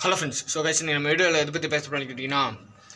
hello friends so guys நம்ம வீடியோவில் எதை பற்றி பேச போகிறோம்னு கேட்டிங்கன்னா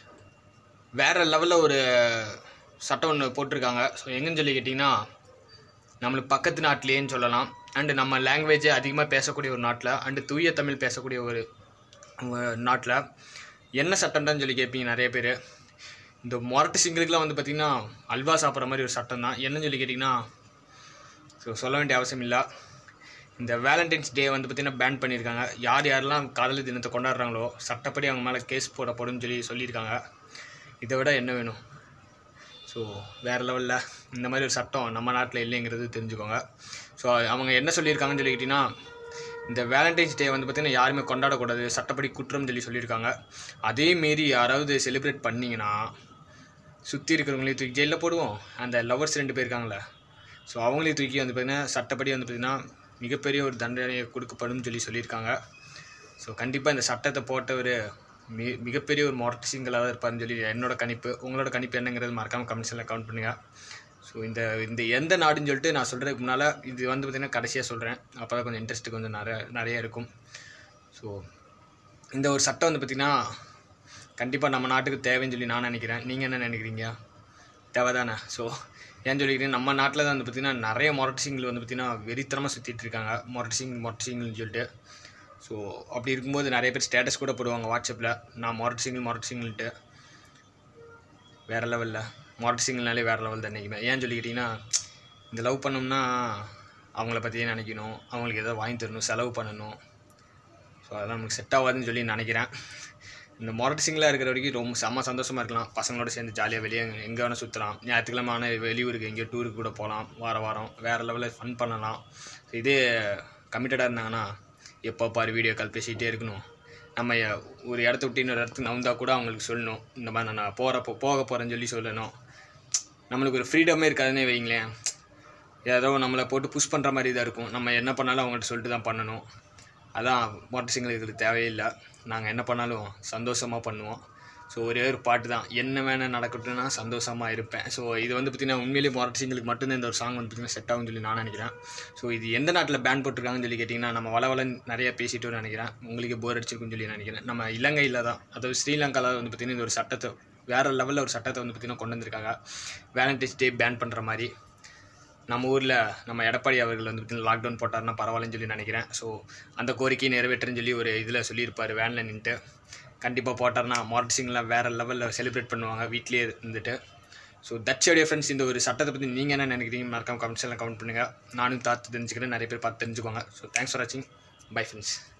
வேறு லெவலில் ஒரு சட்டம் ஒன்று போட்டிருக்காங்க ஸோ எங்கன்னு சொல்லி கேட்டிங்கன்னா நம்மளுக்கு பக்கத்து நாட்டிலேன்னு சொல்லலாம் அண்டு நம்ம லாங்குவேஜை அதிகமாக பேசக்கூடிய ஒரு நாட்டில் அண்டு தூய தமிழ் பேசக்கூடிய ஒரு நாட்டில் என்ன சட்டம்தான் சொல்லி கேட்பீங்க நிறைய பேர் இந்த மொரட்டு சிங்களுக்குலாம் வந்து பார்த்திங்கன்னா அல்வா சாப்பிட்ற மாதிரி ஒரு சட்டம் தான் என்னன்னு சொல்லி கேட்டிங்கன்னா ஸோ சொல்ல வேண்டிய அவசியம் இல்லை இந்த வேலண்டைன்ஸ் டே வந்து பார்த்திங்கன்னா பேன் பண்ணியிருக்காங்க யார் யாரெல்லாம் காதலர் தினத்தை கொண்டாடுறாங்களோ சட்டப்படி அவங்க மேலே கேஸ் போடப்படும்னு சொல்லி சொல்லியிருக்காங்க இதை விட என்ன வேணும் ஸோ வேறு லெவலில் இந்த மாதிரி ஒரு சட்டம் நம்ம நாட்டில் இல்லைங்கிறது தெரிஞ்சுக்கோங்க ஸோ அவங்க என்ன சொல்லியிருக்காங்கன்னு சொல்லிக்கிட்டிங்கன்னா இந்த வேலண்டைன்ஸ் டே வந்து பார்த்திங்கன்னா யாருமே கொண்டாடக்கூடாது சட்டப்படி குற்றம் சொல்லி சொல்லியிருக்காங்க அதே மாரி யாராவது செலிப்ரேட் பண்ணிங்கன்னா சுற்றி இருக்கிறவங்களையும் தூக்கி ஜெயிலில் போடுவோம் அந்த லவர்ஸ் ரெண்டு பேர் இருக்காங்களே ஸோ அவங்களையும் தூக்கி வந்து பார்த்திங்கன்னா சட்டப்படி வந்து பார்த்திங்கன்னா மிகப்பெரிய ஒரு தண்டனை கொடுக்கப்படும் சொல்லி சொல்லியிருக்காங்க ஸோ கண்டிப்பாக இந்த சட்டத்தை போட்டவர் மி மிகப்பெரிய ஒரு மொரட்டு சிங்களாக இருப்பார்னு சொல்லி என்னோட கணிப்பு உங்களோட கணிப்பு என்னங்கிறது மறக்காமல் கமெண்ட்ஸில் கவுண்ட் பண்ணுங்கள் ஸோ இந்த இந்த எந்த நாடுன்னு சொல்லிட்டு நான் சொல்கிறதுக்கு முன்னால் இது வந்து பார்த்திங்கன்னா கடைசியாக சொல்கிறேன் அப்போ தான் கொஞ்சம் இன்ட்ரெஸ்ட் கொஞ்சம் நிறைய நிறைய இருக்கும் ஸோ இந்த ஒரு சட்டம் வந்து பார்த்திங்கன்னா கண்டிப்பாக நம்ம நாட்டுக்கு தேவைன்னு சொல்லி நான் நினைக்கிறேன் நீங்கள் என்ன நினைக்கிறீங்க தேவை தானே ஸோ ஏன்னு சொல்லிக்கிறேன் நம்ம நாட்டில் தான் வந்து பார்த்திங்கன்னா நிறைய மொரட்டு சிங்கிள் வந்து பார்த்திங்கன்னா வெறித்தனமாக சுற்றிட்டு இருக்காங்க மொரட்டு சிங் மொரட்டு சிங்கிள்னு சொல்லிட்டு ஸோ அப்படி இருக்கும்போது நிறைய பேர் ஸ்டேட்டஸ் கூட போடுவாங்க வாட்ஸ்அப்பில் நான் மொரட்டு சிங்கிள் மொரட்டு சிங்கிள்ட்டு வேறு லெவலில் மொரட்டு சிங்கிள்னாலே வேறு லெவல் தான் நினைக்குமே ஏன்னு சொல்லிக்கிட்டிங்கன்னா இந்த லவ் பண்ணோம்னா அவங்கள பற்றியே நினைக்கணும் அவங்களுக்கு எதாவது வாங்கி தரணும் செலவு பண்ணணும் ஸோ அதெல்லாம் நமக்கு செட் ஆகாதுன்னு சொல்லி நினைக்கிறேன் இந்த மொரட்டு சிங்கிளாக இருக்கிற வரைக்கும் ரொம்ப செம்ம சந்தோஷமாக இருக்கலாம் பசங்களோட சேர்ந்து ஜாலியாக வெளியே எங்கே வேணால் சுற்றலாம் ஞாயிற்றுக்கிழமை ஆனால் வெளியூருக்கு எங்கேயோ டூருக்கு கூட போகலாம் வார வாரம் வேறு லெவலில் ஃபன் பண்ணலாம் இதே கமிட்டடாக இருந்தாங்கன்னா எப்போ பாரு வீடியோ கால் பேசிகிட்டே இருக்கணும் நம்ம ஒரு இடத்த விட்டு இன்னொரு இடத்துக்கு நவுந்தா கூட அவங்களுக்கு சொல்லணும் இந்த மாதிரி நான் போகிறப்போ போக போகிறேன்னு சொல்லி சொல்லணும் நம்மளுக்கு ஒரு ஃப்ரீடமே இருக்காதுன்னே வைங்களேன் ஏதோ நம்மளை போட்டு புஷ் பண்ணுற மாதிரி தான் இருக்கும் நம்ம என்ன பண்ணாலும் அவங்கள்ட்ட சொல்லிட்டு தான் பண்ணணும் அதான் மொட்டை சிங்களுக்கு இதுக்கு தேவையில்லை நாங்கள் என்ன பண்ணாலும் சந்தோஷமாக பண்ணுவோம் ஸோ ஒரே ஒரு பாட்டு தான் என்ன வேணால் நடக்கட்டும்னா சந்தோஷமாக இருப்பேன் ஸோ இது வந்து பார்த்திங்கன்னா உண்மையிலேயே மொரட்டு சிங்களுக்கு மட்டும்தான் இந்த ஒரு சாங் வந்து பார்த்திங்கன்னா செட் ஆகும்னு சொல்லி நான் நினைக்கிறேன் ஸோ இது எந்த நாட்டில் பேன் போட்டிருக்காங்கன்னு சொல்லி கேட்டிங்கன்னா நம்ம வள வள நிறைய பேசிட்டு நினைக்கிறேன் உங்களுக்கு போர் அடிச்சிருக்குன்னு சொல்லி நினைக்கிறேன் நம்ம இலங்கையில் தான் அதாவது ஸ்ரீலங்காவில் வந்து பார்த்திங்கன்னா இந்த ஒரு சட்டத்தை வேறு லெவலில் ஒரு சட்டத்தை வந்து பார்த்திங்கன்னா கொண்டு வந்திருக்காங்க வேலண்டைன்ஸ் டே பேன் பண்ணுற மாதிரி நம்ம ஊரில் நம்ம எடப்பாடி அவர்கள் வந்து பார்த்திங்கன்னா லாக்டவுன் போட்டார்னா பரவாயில்லன்னு சொல்லி நினைக்கிறேன் ஸோ அந்த கோரிக்கையை நிறைவேற்றுன்னு சொல்லி ஒரு இதில் சொல்லியிருப்பார் வேனில் நின்ட்டு கண்டிப்பாக போட்டார்னா மார்டிசிங்லாம் வேறு லெவலில் செலிப்ரேட் பண்ணுவாங்க வீட்லேயே இருந்துட்டு ஸோ தட்ஸ் யோடைய ஃப்ரெண்ட்ஸ் இந்த ஒரு சட்டத்தை பற்றி நீங்கள் என்ன நினைக்கிறீங்க மறக்காம கமெண்ட்ஸ் எல்லாம் கமெண்ட் பண்ணுங்கள் நானும் பார்த்து தெரிஞ்சுக்கிறேன் நிறைய பேர் பார்த்து தெரிஞ்சுக்கோங்க ஸோ தேங்க்ஸ் ஃபார் வாட்சிங் பை ஃப்ரெண்ட்ஸ்